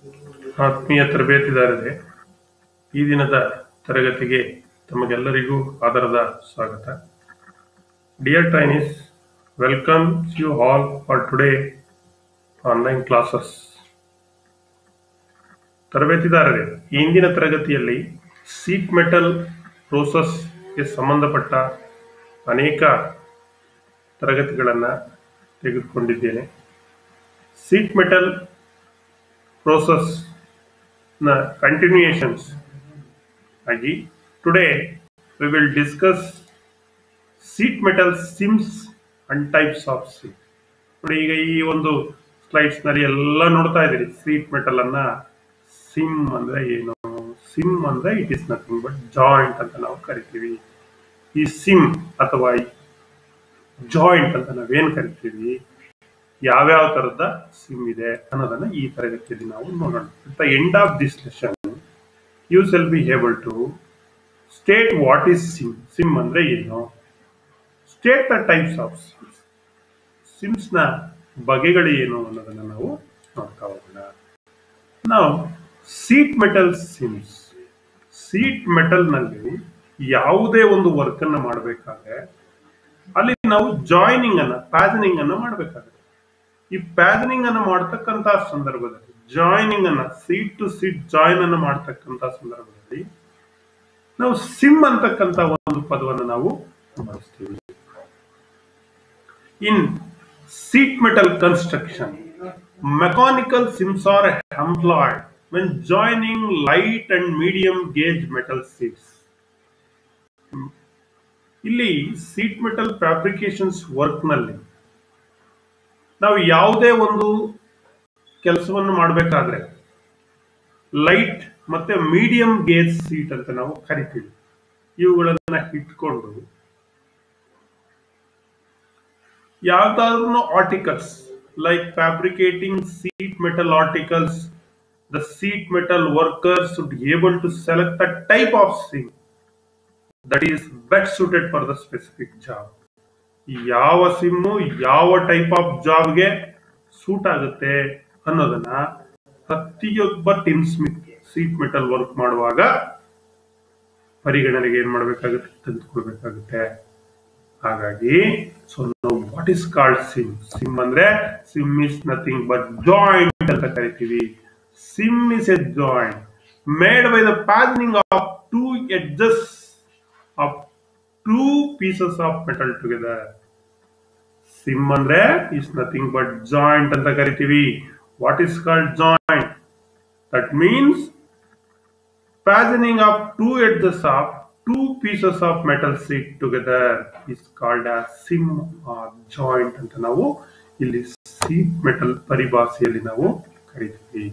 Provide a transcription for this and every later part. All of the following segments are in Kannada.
ಆತ್ಮೀಯ ತರಬೇತಿದಾರರೇ ಈ ದಿನದ ತರಗತಿಗೆ ತಮಗೆಲ್ಲರಿಗೂ ಆದರದ ಸ್ವಾಗತ dear trainees welcome you all for today online classes ತರಬೇತಿದಾರರೇ ಈ ಇಂದಿನ ತರಗತಿಯಲ್ಲಿ ಸೀಟ್ ಮೆಟಲ್ ಪ್ರೋಸೆಸ್ಗೆ ಸಂಬಂಧಪಟ್ಟ ಅನೇಕ ತರಗತಿಗಳನ್ನು ತೆಗೆದುಕೊಂಡಿದ್ದೇನೆ ಸೀಟ್ ಮೆಟಲ್ ಪ್ರೋಸೆಸ್ ನ ಕಂಟಿನ್ಯೂಯೇಷನ್ಸ್ ಆಗಿ today we will discuss sheet metal seams and types of seam ನೋಡಿ ಈಗ ಈ ಒಂದು ಸ್ಲೈಡ್ಸ್ ನಲ್ಲಿ ಎಲ್ಲ ನೋಡ್ತಾ ಇದ್ದೀರಿ ಸೀಟ್ ಮೆಟಲ್ ಅನ್ನ ಸಿಮ್ ಅಂದ್ರೆ ಏನು ಸಿಮ್ ಅಂದ್ರೆ it is nothing but joint ಅಂತ ನಾವು ಕರಿತೀವಿ ಈ ಸಿಮ್ ಅಥವಾ ಜಾಯಿಂಟ್ ಅಂತ ನಾವೇನ್ ಕರಿತೀವಿ ಯಾವ್ಯಾವ ತರದ ಸಿಮ್ ಇದೆ ಅನ್ನೋದನ್ನ ಈ ತರಗತಿಯಲ್ಲಿ ನಾವು ನೋಡೋಣ at the end of this lesson you shall be able to state what is seam seam ಅಂದ್ರೆ ಏನು state the types of seams seams ನ ಬಗೆಗಳು ಏನು ಅನ್ನೋದನ್ನ ನಾವು ನೋಡ್ತಾ ಹೋಗೋಣ ನಾವು sheet metal seams sheet metal ನಲ್ಲಿ ಯಾವುದೇ ಒಂದು ವರ್ಕ್ ಅನ್ನ ಮಾಡಬೇಕಾದ್ರೆ ಅಲ್ಲಿ ನಾವು ಜಾಯಿನಿಂಗ್ ಅನ್ನ ಪ್ಯಾಸನಿಂಗ್ ಅನ್ನ ಮಾಡಬೇಕಾಗುತ್ತೆ ಈ ಪ್ಯಾಸನಿಂಗ್ ಅನ್ನ ಮಾಡತಕ್ಕಂತ ಸಂದರ್ಭದಲ್ಲಿ ಜಾಯಿನಿಂಗ್ ಅನ್ನ ಸೀಟ್ ಟು ಸೀಟ್ ಜಾಯಿನ್ ಅನ್ನ ಮಾಡತಕ್ಕಂತ ಸಂದರ್ಭದಲ್ಲಿ ನಾವು ಸಿಮ್ ಅಂತಕ್ಕಂತ ಒಂದು ಪದವನ್ನು ನಾವು ಬಳಸ್ತೀವಿ in sheet metal construction mechanical seams are employed when joining light and medium gauge metal seats ಇಲ್ಲಿ ಸೀಟ್ ಮೆಟಲ್ ಫ್ಯಾಬ್ರಿಕೇಶನ್ಸ್ ವರ್ಕ್ ನಲ್ಲಿ ನಾವು ಯಾವುದೇ ಒಂದು ಕೆಲಸವನ್ನು ಮಾಡಬೇಕಾದ್ರೆ ಲೈಟ್ ಮತ್ತೆ ಮೀಡಿಯಂ ಗೇಜ್ ಸೀಟ್ ಅಂತ ನಾವು ಕರಿತೀವಿ ಇವುಗಳನ್ನ ಇಟ್ಕೊಂಡು ಯಾವ್ದಾದ್ರು articles like fabricating sheet metal articles the sheet metal worker should able to select the type of seam that is best suited for the specific job ಯಾವ ಸಿಮ್ಮು ಯಾವ ಟೈಪ್ ಆಫ್ ಜಾಬ್ಗೆ ಸೂಟ್ ಆಗುತ್ತೆ ಅನ್ನೋದನ್ನ ಪ್ರತಿಯೊಬ್ಬ tinsmith sheet metal work ಮಾಡುವಾಗ ಪರಿಗಣನೆಗೆ ಏನ್ ಮಾಡ್ಬೇಕಾಗುತ್ತೆ ತೆಗೆದುಕೊಳ್ಬೇಕಾಗುತ್ತೆ ಹಾಗಾಗಿ ಸೊ ನಾವು what is called seam seam ಅಂದ್ರೆ seam is nothing but joint ಅಂತ ಕರಿತೀವಿ seam is a joint made by the fastening of two edges of two pieces of metal together seam ಅಂದ್ರೆ ಇಸ್ ನಥಿಂಗ್ ಬಟ್ ಜಾಯಿಂಟ್ ಅಂತ ಕರಿತೀವಿ what is called joint that means fastening of two edges of two pieces of metal sheet together is called as seam or joint ಅಂತ ನಾವು ಇಲ್ಲಿ ಸೀಟ್ ಮೆಟಲ್ ಪರಿಭಾಷೆಯಲ್ಲಿ ನಾವು ಕರಿತೀವಿ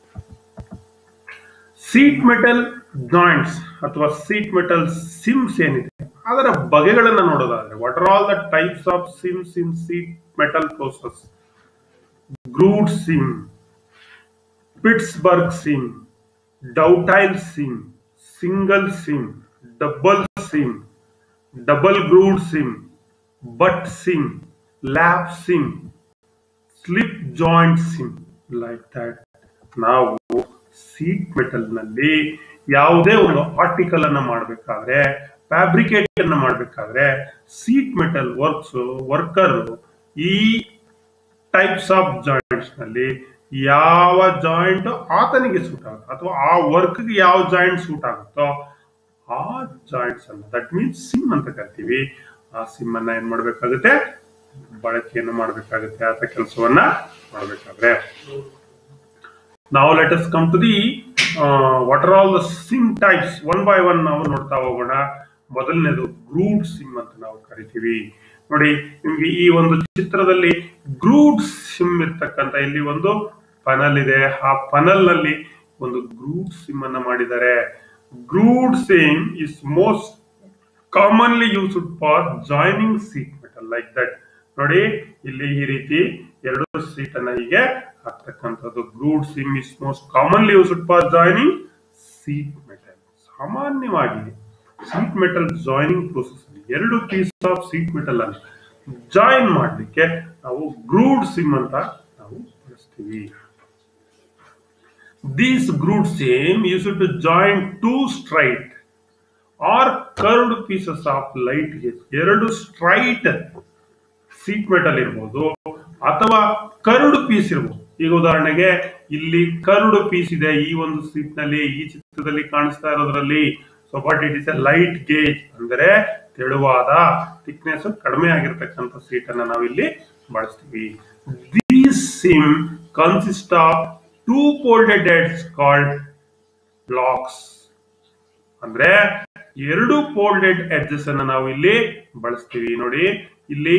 ಸೀಟ್ ಮೆಟಲ್ ಜಾಯಿಂಟ್ಸ್ ಅಥವಾ ಸೀಟ್ ಮೆಟಲ್ ಸಿಮ್ಸ್ ಏನಿದೆ ಅದರ ಬಗೆಗಳನ್ನ ನೋಡೋದಾದ್ರೆ what are all the types of Sims in sheet metal process grooved seam Pittsburgh seam dovetail seam single seam double seam double grooved seam butt seam lap seam slip joint seam like that ನಾವು ಸೀಟ್ ಮೆಟಲ್ ನಲ್ಲಿ ಯಾವುದೇ ಒಂದು ಆರ್ಟಿಕಲ್ ಅನ್ನ ಮಾಡಬೇಕಾದ್ರೆ ಫ್ಯಾಬ್ರಿಕೇಟ್ ಅನ್ನ ಮಾಡಬೇಕಾದ್ರೆ ಸೀಟ್ ಮೆಟಲ್ ವರ್ಕ್ಸ್ ವರ್ಕರ್ ಈ ಟೈಪ್ಸ್ ಆಫ್ ಜಾಯಿಂಟ್ಸ್ ನಲ್ಲಿ ಯಾವ ಜಾಯಿಂಟ್ ಆತನಿಗೆ ಸೂಟ್ ಆಗುತ್ತೆ ಅಥವಾ ಆ ವರ್ಕ್ಗೆ ಯಾವ ಜಾಯಿಂಟ್ ಸೂಟ್ ಆಗುತ್ತೋ ಆ ಜಾಯಿಂಟ್ಸ್ ಅನ್ನ ದಟ್ ಮೀನ್ಸ್ ಸಿಮ್ ಅಂತ ಕರಿತೀವಿ ಆ ಸಿಮ್ ಅನ್ನ ಏನ್ ಮಾಡ್ಬೇಕಾಗುತ್ತೆ ಬಳಕೆಯನ್ನು ಮಾಡ್ಬೇಕಾಗುತ್ತೆ ಆತ ಕೆಲಸವನ್ನ ಮಾಡ್ಬೇಕಾದ್ರೆ ನಾವು let us come to the what are all the seam types one by one ನಾವು ನೋಡ್ತಾ ಹೋಗೋಣ ಮೊದಲನೇದು ಗ್ರೂಡ್ ಸಿಮ್ ಅಂತ ನಾವು ಕರಿತೀವಿ ನೋಡಿ ನಿಮ್ಗೆ ಈ ಒಂದು ಚಿತ್ರದಲ್ಲಿ ಗ್ರೂಡ್ ಸಿಮ್ ಇರ್ತಕ್ಕಂತ ಇಲ್ಲಿ ಒಂದು ಪನಲ್ ಇದೆ ಆ ಪನಲ್ ನಲ್ಲಿ ಒಂದು ಗ್ರೂಡ್ ಸಿಮ್ ಅನ್ನ ಮಾಡಿದ್ದಾರೆ grooved seam is most commonly used for joining sheet metal like that ನೋಡಿ ಇಲ್ಲಿ ಈ ರೀತಿ ಎರಡು ಸೀಟ್ ಅನ್ನ ಹೀಗೆ ಹಾಕ್ತಕ್ಕಂಥದ್ದು grooved seam is most commonly used for joining sheet metal ಸಾಮಾನ್ಯವಾಗಿ ಸೀಟ್ ಮೆಟಲ್ ಜಾಯ್ನಿಂಗ್ ಪ್ರೋಸೆಸ್ ಅಲ್ಲಿ ಎರಡು ಪೀಸ್ ಆಫ್ ಸೀಟ್ ಮೆಟಲ್ ಅನ್ನು ಜಾಯಿನ್ ಮಾಡಲಿಕ್ಕೆ ನಾವು ಗ್ರೂಡ್ ಸಿಮ್ ಅಂತ ನಾವು ಬಳಸ್ತೀವಿ These grooved seam used to join two straight or curved pieces of light gauge. ಎರಡು ಸ್ಟ್ರೈಟ್ ಸೀಟ್ ಮೆಟಲ್ ಇರ್ಬೋದು ಅಥವಾ ಕರ್ಡ್ ಪೀಸ್ ಇರ್ಬೋದು ಈಗ ಉದಾಹರಣೆಗೆ ಇಲ್ಲಿ ಕರ್ಡ್ ಪೀಸ್ ಇದೆ ಈ ಒಂದು ಸೀಟ್ ನಲ್ಲಿ ಈ ಚಿತ್ರದಲ್ಲಿ ಕಾಣಿಸ್ತಾ ಇರೋದ್ರಲ್ಲಿ so but it is a light gauge ಅಂದ್ರೆ ತೆಳುವಾದ ಥಿಕ್ನೆಸ್ ಕಡಿಮೆ ಆಗಿರ್ತಕ್ಕಂಥ ಸೀಟ್ ಅನ್ನ ನಾವಿಲ್ಲಿ ಬಳಸ್ತೀವಿ these seam consist of two folded heads called blocks ಅಂದ್ರೆ ಎರಡು ಫೋಲ್ಡೆಡ್ ಎಡ್ಜಸ್ ಅನ್ನ ನಾವು ಇಲ್ಲಿ ಬಳಸ್ತೀವಿ ನೋಡಿ ಇಲ್ಲಿ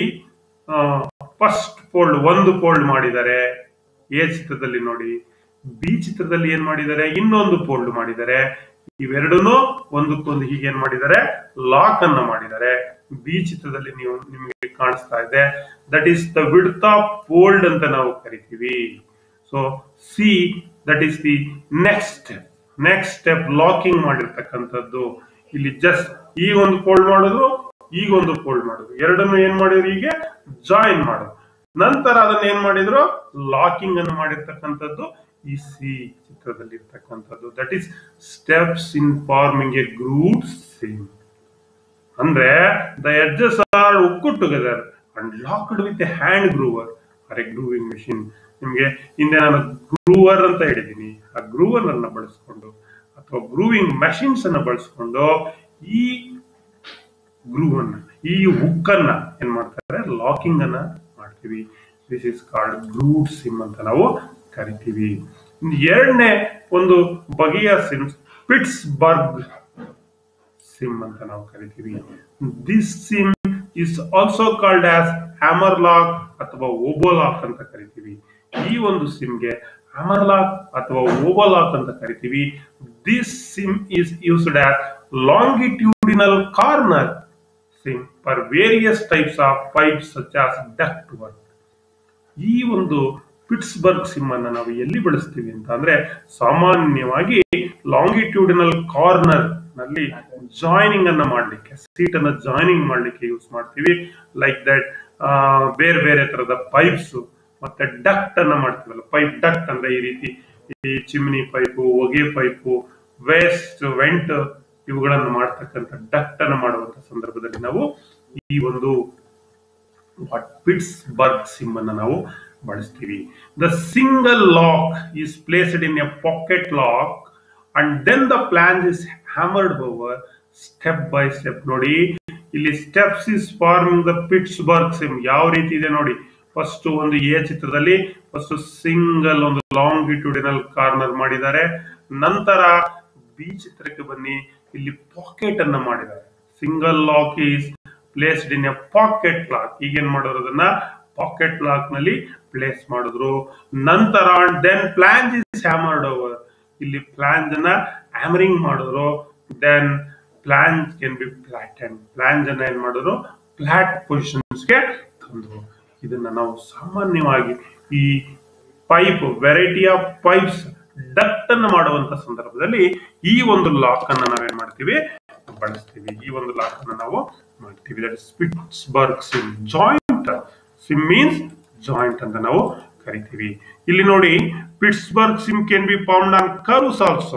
ಫಸ್ಟ್ ಫೋಲ್ಡ್ ಒಂದು ಫೋಲ್ಡ್ ಮಾಡಿದ್ದಾರೆ ಎ ಚಿತ್ರದಲ್ಲಿ ನೋಡಿ ಬಿ ಚಿತ್ರದಲ್ಲಿ ಏನ್ ಮಾಡಿದ್ದಾರೆ ಇನ್ನೊಂದು ಫೋಲ್ಡ್ ಮಾಡಿದ್ದಾರೆ ಇವೆರಡನ್ನು ಒಂದಕ್ಕೊಂದು ಹೀಗೆ ಏನ್ ಮಾಡಿದ್ದಾರೆ ಲಾಕ್ ಅನ್ನ ಮಾಡಿದ್ದಾರೆ ಬಿ ಚಿತ್ರದಲ್ಲಿ ನೀವು ನಿಮಗೆ ಕಾಣಿಸ್ತಾ ಇದೆ that is the width of fold ಅಂತ ನಾವು ಕರಿತೀವಿ so C that is the next step next step locking ಮಾಡಿರ್ತಕ್ಕಂಥದ್ದು ಇಲ್ಲಿ ಜಸ್ಟ್ ಈಗ ಒಂದು ಫೋಲ್ಡ್ ಮಾಡೋದು ಈಗ ಒಂದು ಫೋಲ್ಡ್ ಮಾಡೋದು ಎರಡನ್ನು ಏನ್ ಮಾಡಿದ್ರು ಈಗ ಜಾಯಿನ್ ಮಾಡೋದು ನಂತರ ಅದನ್ನ ಏನ್ ಮಾಡಿದ್ರು ಲಾಕಿಂಗ್ ಅನ್ನು ಮಾಡಿರ್ತಕ್ಕಂಥದ್ದು ಈ ಸಿ ಚಿತ್ರದಲ್ಲಿ ಇರ್ತಕ್ಕಂಥದ್ದು that is steps in forming a grooved seam ಅಂದ್ರೆ the edges are hooked together and locked with a hand groover or a grooving machine ನಿಮ್ಗೆ ಹಿಂದೆ ನಾನು ಗ್ರೂವರ್ ಅಂತ ಹೇಳಿದ್ದೀನಿ ಆ ಗ್ರೂವರ್ ಅನ್ನ ಬಳಸ್ಕೊಂಡು ಅಥವಾ ಗ್ರೂವಿಂಗ್ ಮೆಷಿನ್ಸ್ ಅನ್ನ ಬಳಸ್ಕೊಂಡು ಈ ಗ್ರೂವ್ ಅನ್ನ ಈ ಹುಕ್ ಅನ್ನ ಏನ್ ಮಾಡ್ತಾರೆ ಲಾಕಿಂಗ್ ಅನ್ನ ಮಾಡ್ತೀವಿ this is called groove seam ಅಂತ ನಾವು ಕರಿತೀವಿ ಇನ್ನು ಎರಡನೇ ಒಂದು ಬಗೆಯ ಸಿಮ್ ಪಿಟ್ಸ್ ಬರ್ಗ್ ಸಿಮ್ ಅಂತ ನಾವು ಕರಿತೀವಿ this seam is also called as hammer lock ಅಥವಾ ಓಬೋಲಾಕ್ ಅಂತ ಕರಿತೀವಿ ಈ ಒಂದು ಸಿಮ್ಗೆ ಹ್ಯಾಮರ್ ಲಾಕ್ ಅಥವಾ ಓಬೋಲಾಕ್ ಅಂತ ಕರಿತೀವಿ this seam is used as longitudinal corner seam for various types of pipes such as duct work ಈ ಒಂದು ಪಿಟ್ಸ್ಬರ್ಗ್ ಸಿಮ್ ಅನ್ನ ನಾವು ಎಲ್ಲಿ ಬಳಸ್ತೀವಿ ಅಂತ ಅಂದ್ರೆ ಸಾಮಾನ್ಯವಾಗಿ ಲಾಂಗಿಟ್ಯೂಡಿನಲ್ ಕಾರ್ನರ್ ನಲ್ಲಿ ಜಾಯಿನಿಂಗ್ ಅನ್ನ ಮಾಡ್ಲಿಕ್ಕೆ ಸೀಟ್ ಅನ್ನ ಜಾಯಿನಿಂಗ್ ಮಾಡ್ಲಿಕ್ಕೆ ಯೂಸ್ ಮಾಡ್ತೀವಿ ಲೈಕ್ ದಟ್ ಬೇರೆ ಬೇರೆ ತರದ ಪೈಪ್ಸ್ ಮತ್ತೆ ಡಕ್ಟ್ ಅನ್ನ ಮಾಡ್ತೀವಲ್ಲ ಪೈಪ್ ಡಕ್ಟ್ ಅಂದ್ರೆ ಈ ರೀತಿ ಈ ಚಿಮ್ನಿ ಪೈಪು ಹೊಗೆ ಪೈಪು ವೇಸ್ಟ್ ವೆಂಟ್ ಇವುಗಳನ್ನು ಮಾಡ್ತಕ್ಕಂಥ ಡಕ್ಟ್ ಅನ್ನು ಮಾಡುವಂತ ಸಂದರ್ಭದಲ್ಲಿ ನಾವು ಈ ಒಂದು ಪಿಟ್ಸ್ ಬರ್ಗ್ ಸಿಮ್ ಅನ್ನ ನಾವು ಬಳಸ್ತೀವಿ the single lock is placed in a pocket lock and then the flange is hammered over step by step ನೋಡಿ ಇಲ್ಲಿ steps is forming the Pittsburgh seam ಯಾವ ರೀತಿ ಇದೆ ನೋಡಿ ಫಸ್ಟ್ ಒಂದು ಎ ಚಿತ್ರದಲ್ಲಿ ಫಸ್ಟ್ ಸಿಂಗಲ್ ಒಂದು ಲಾಂಗಿಟ್ಯೂಡಿನಲ್ ಕಾರ್ನರ್ ಮಾಡಿದ್ದಾರೆ ನಂತರ ಬಿ ಚಿತ್ರಕ್ಕೆ ಬನ್ನಿ ಇಲ್ಲಿ ಪಾಕೆಟ್ ಅನ್ನ ಮಾಡಿದ್ದಾರೆ single lock is placed in a pocket lock again ಮಾಡೋರು ಅದನ್ನ ಪಾಕೆಟ್ ಲಾಕ್ ನಲ್ಲಿ ಪ್ಲೇಸ್ ಮಾಡಿದ್ರು ನಂತರ then flange is hammered over ಇಲ್ಲಿ ಪ್ಲಾನ್ಸ್ ಅನ್ನ ಹ್ಯಾಮರಿಂಗ್ ಮಾಡಿದ್ರು then flange can be flat and flanges ಅನ್ನ ಏನ್ ಮಾಡಿದ್ರು ಫ್ಲಾಟ್ ಪೊಸಿಷನ್ಸ್ಗೆ ತಂದ್ರು ಇದನ್ನ ನಾವು ಸಾಮಾನ್ಯವಾಗಿ ಈ pipe variety of pipes duct ಅನ್ನು ಮಾಡುವಂತ ಸಂದರ್ಭದಲ್ಲಿ ಈ ಒಂದು ಲಾಕ್ ಅನ್ನ ನಾವೇನ್ ಮಾಡ್ತೀವಿ ಬಳಸ್ತೀವಿ ಈ ಒಂದು ಲಾಕ್ ಅನ್ನ ನಾವು ಮಾಡ್ತೀವಿ that Pittsburgh seam joint seam means joint ಅಂತ ನಾವು ಕರಿತೀವಿ ಇಲ್ಲಿ ನೋಡಿ Pittsburgh seam can be formed on curves also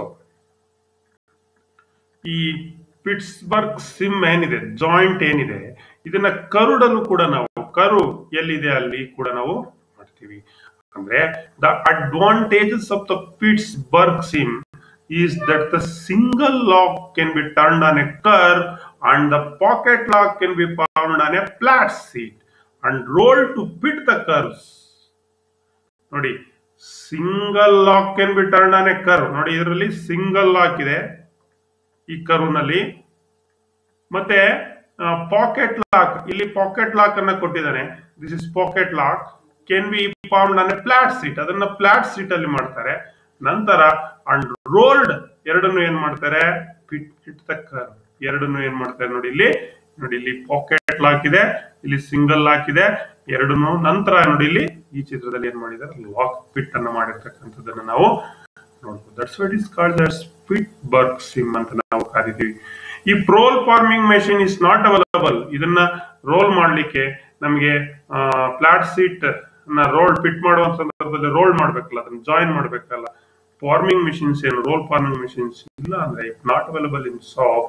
ಈ ಪಿಟ್ಸ್ಬರ್ಗ್ ಸಿಮ್ ಏನಿದೆ ಜಾಯಿಂಟ್ ಏನಿದೆ ಇದನ್ನ ಕರುಡಲ್ಲೂ ಕೂಡ ನಾವು ಕರು ಎಲ್ಲಿದೆ ಅಲ್ಲಿ ಕೂಡ ನಾವು ಮಾಡ್ತೀವಿ ಅಂದ್ರೆ the advantages of the Pittsburgh seam is that the single lock can be turned on a curve and the pocket lock can be found on a flat seat and rolled to fit the curves. ನೋಡಿ single lock can be turn on a curve ನೋಡಿ ಇದರಲ್ಲಿ ಸಿಂಗಲ್ ಲಾಕ್ ಇದೆ ಈ ಕರ್ವ್ ನಲ್ಲಿ ಮತ್ತೆ ಪಾಕೆಟ್ ಲಾಕ್ ಇಲ್ಲಿ ಪಾಕೆಟ್ ಲಾಕ್ ಅನ್ನ ಕೊಟ್ಟಿದ್ದಾನೆ this is pocket lock can be formed on a flat sheet ಅದನ್ನ ಫ್ಲಾಟ್ ಸೀಟ್ ಅಲ್ಲಿ ಮಾಡ್ತಾರೆ ನಂತರ ಅಂಡ್ ರೋಲ್ಡ್ ಎರಡನ್ನು ಏನ್ ಮಾಡ್ತಾರೆ ಫಿಟ್ ಫಿಟ್ ದ ಕರ್ವ್ ಎರಡನ್ನು ಏನ್ ಮಾಡ್ತಾರೆ ನೋಡಿ ಇಲ್ಲಿ ನೋಡಿ ಇಲ್ಲಿ ಪಾಕೆಟ್ ಲಾಕ್ ಇದೆ ಇಲ್ಲಿ ಸಿಂಗಲ್ ಲಾಕ್ ಇದೆ ಎರಡನ್ನು ನಂತರ ನೋಡಿ ಇಲ್ಲಿ ಈ ಚಿತ್ರದಲ್ಲಿ ಏನ್ ಮಾಡಿದ್ದಾರೆ ಲಾಕ್ ಫಿಟ್ ಅನ್ನ ಮಾಡಿರ್ತಕ್ಕಂಥದ್ದನ್ನ ನಾವು ನೋಡ್ಬೋದು that's what is called that Pittsburgh seam ಅಂತ ನಾವು ಕರಿತೀವಿ ಈ roll forming machine is not available ಇದನ್ನ ರೋಲ್ ಮಾಡ್ಲಿಕ್ಕೆ ನಮಗೆ ಫ್ಲಾಟ್ ಸೀಟ್ ನ ರೋಲ್ ಫಿಟ್ ಮಾಡುವ ಸಂದರ್ಭದಲ್ಲಿ ರೋಲ್ ಮಾಡ್ಬೇಕಲ್ಲ ಅದನ್ನ ಜಾಯಿನ್ ಮಾಡ್ಬೇಕಲ್ಲ ಫಾರ್ಮಿಂಗ್ ಮಿಷಿನ್ಸ್ ಏನು ರೋಲ್ ಫಾರ್ಮಿಂಗ್ ಮಿಷಿನ್ಸ್ ಇಲ್ಲ ಅಂದ್ರೆ if not available in soft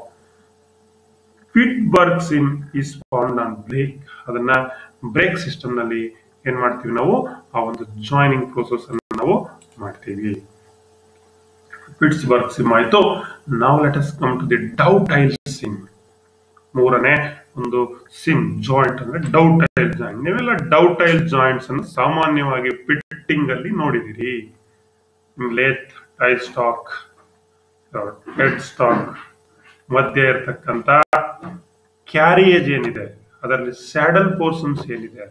Pittsburgh in is found on brake ಅದನ್ನ ಬ್ರೇಕ್ ಸಿಸ್ಟಮ್ ನಲ್ಲಿ ಏನ್ ಮಾಡ್ತೀವಿ ನಾವು ಆ ಒಂದು ಜಾಯಿನಿಂಗ್ ಪ್ರೋಸೆಸ್ ಅನ್ನು ನಾವು ಮಾಡ್ತೀವಿ ಫಿಟ್ಸ್ ಬರ್ಕ್ ಸಿಮ್ ಆಯ್ತು ನಾವು let us come to the dovetail seam ಮೂರನೇ ಒಂದು ಸಿಮ್ ಜಾಯಿಂಟ್ ಅಂದ್ರೆ ಡೌಟೈಲ್ ಜಾಯಿಂಟ್ ನೀವೆಲ್ಲ ಡೌಟೈಲ್ ಜಾಯಿಂಟ್ಸ್ ಅನ್ನು ಸಾಮಾನ್ಯವಾಗಿ ಫಿಟ್ಟಿಂಗ್ ಅಲ್ಲಿ ನೋಡಿದಿರಿ lathe tail stock head stock ಮಧ್ಯೆ ಇರತಕ್ಕಂತ ಕ್ಯಾರಿಯೇಜ್ ಏನಿದೆ ಅದರಲ್ಲಿ ಸ್ಯಾಡಲ್ ಪೋರ್ಷನ್ಸ್ ಏನಿದೆ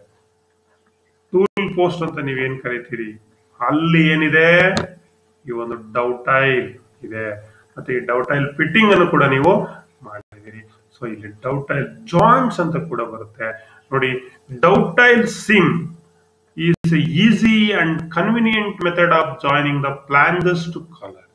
ಟೂಲ್ ಪೋಸ್ಟ್ ಅಂತ ನೀವೇನ್ ಕರಿತೀರಿ ಅಲ್ಲಿ ಏನಿದೆ ಈ ಒಂದು ಡೌಟೈಲ್ ಇದೆ ಮತ್ತೆ ಈ ಡೌಟೈಲ್ ಫಿಟ್ಟಿಂಗ್ ಅನ್ನು ಕೂಡ ನೀವು ಮಾಡಿದಿರಿ ಸೊ ಇಲ್ಲಿ ಡೌಟೈಲ್ ಜಾಯಿಂಟ್ಸ್ ಅಂತ ಕೂಡ ಬರುತ್ತೆ ನೋಡಿ dovetail seam is easy and convenient method of joining the flanges to collar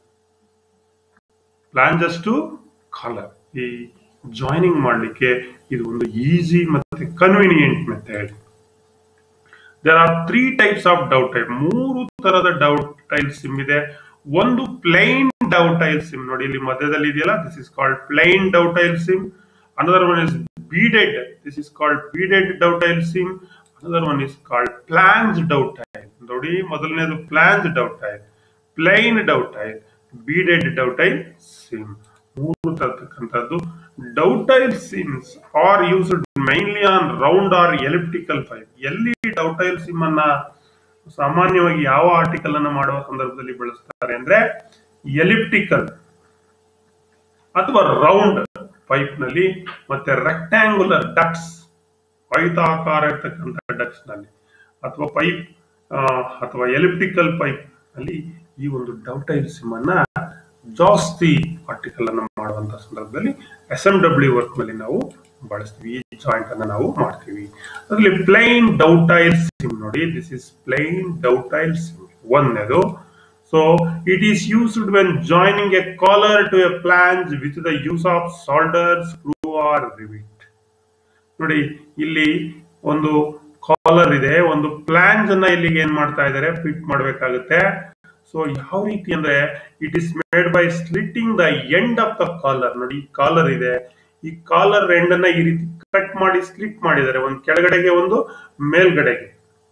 flanges to collar ಈ ಜಾಯಿನಿಂಗ್ ಮಾಡಲಿಕ್ಕೆ ಇದು ಒಂದು ಈಸಿ ಮತ್ತೆ convenient method there are three types of dovetail ಮೂರು ತರದ ಡೌಟೈಲ್ ಸಿಮ್ ಇದೆ ಒಂದು ಪ್ಲೈನ್ ಡೌಟೈಲ್ ಸಿಮ್ ನೋಡಿ ಇಲ್ಲಿ ಮಧ್ಯದಲ್ಲಿ ಇದೆಯಲ್ಲ this is called plain dovetail seam another one is beaded this is called beaded dovetail seam another one is called flanged dovetail ನೋಡಿ ಮೊದಲನೇದು flanged dovetail plain dovetail beaded dovetail seam ಮೂರು ತರತಕ್ಕಂಥದ್ದು dovetail seams are used mainly on round or elliptical pipe ಎಲ್ಲಿ ಡೌಟೈಲ್ ಸಿಮ್ ಅನ್ನ ಸಾಮಾನ್ಯವಾಗಿ ಯಾವ ಆರ್ಟಿಕಲ್ ಅನ್ನ ಮಾಡುವ ಸಂದರ್ಭದಲ್ಲಿ ಬಳಸ್ತಾರೆ ಅಂದ್ರೆ ಎಲಿಪ್ಟಿಕಲ್ ಅಥವಾ ರೌಂಡ್ ಪೈಪ್ ನಲ್ಲಿ ಮತ್ತೆ ರೆಕ್ಟ್ಯಾಂಗುಲರ್ ಡಕ್ಸ್ ಆಯತಾಕಾರ ಇರ್ತಕ್ಕಂಥ ಡಕ್ಸ್ ನಲ್ಲಿ ಅಥವಾ ಪೈಪ್ ಅಥವಾ ಎಲಿಪ್ಟಿಕಲ್ ಪೈಪ್ ಅಲ್ಲಿ ಈ ಒಂದು ಡೌಟೈಲ್ ಸಿಮ್ ಅನ್ನ ಜಾಸ್ತಿ ಆರ್ಟಿಕಲ್ ಅನ್ನು ಮಾಡುವಂತ ಸಂದರ್ಭದಲ್ಲಿ ಎಸ್ ಎಂ ಡಬ್ಲ್ಯೂ ವರ್ಕ್ ನಲ್ಲಿ ನಾವು ಬಳಸ್ತೀವಿ ಈ ಜಾಯಿಂಟ್ ಅನ್ನ ನಾವು ಮಾಡ್ತೀವಿ ಅದರಲ್ಲಿ ಪ್ಲೈನ್ ಡೌಟೈಲ್ ಸಿಮ್ ನೋಡಿ this is plain dovetail seam ಒಂದನೇದು so it is used when joining a collar to a flanges with the use of solder screw or rivet ನೋಡಿ ಇಲ್ಲಿ ಒಂದು ಕಾಲರ್ ಇದೆ ಒಂದು ಪ್ಲಾನ್ಸ್ ಅನ್ನ ಇಲ್ಲಿಗೆ ಏನ್ ಮಾಡ್ತಾ ಇದ್ದಾರೆ ಫಿಟ್ ಮಾಡಬೇಕಾಗುತ್ತೆ ಸೊ ಯಾವ ರೀತಿ ಅಂದ್ರೆ it is made by slitting the end of the collar ನೋಡಿ ಕಾಲರ್ ಇದೆ ಈ ಕಾಲರ್ ಎಂಡ್ ಅನ್ನ ಈ ರೀತಿ ಕಟ್ ಮಾಡಿ ಸ್ಲಿಟ್ ಮಾಡಿದ್ದಾರೆ ಒಂದು ಕೆಳಗಡೆಗೆ ಒಂದು ಮೇಲ್ಗಡೆಗೆ